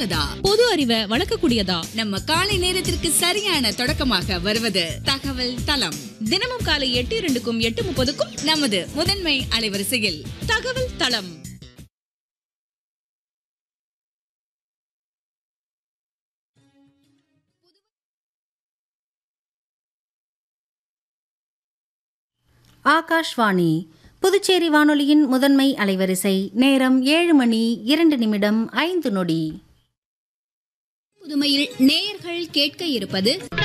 பயனுள்ளதா பொது அறிவை வளர்க்கக்கூடியதா நம்ம காலை நேரத்திற்கு சரியான தொடக்கமாக வருவது தகவல் தளம் தினமும் காலை எட்டு இரண்டுக்கும் எட்டு முப்பதுக்கும் நமது முதன்மை அலைவரிசையில் தகவல் தளம் ஆகாஷ்வாணி புதுச்சேரி வானொலியின் முதன்மை அலைவரிசை நேரம் ஏழு மணி இரண்டு நிமிடம் ஐந்து நொடி புதுமையில் நேயர்கள் கேட்க இருப்பது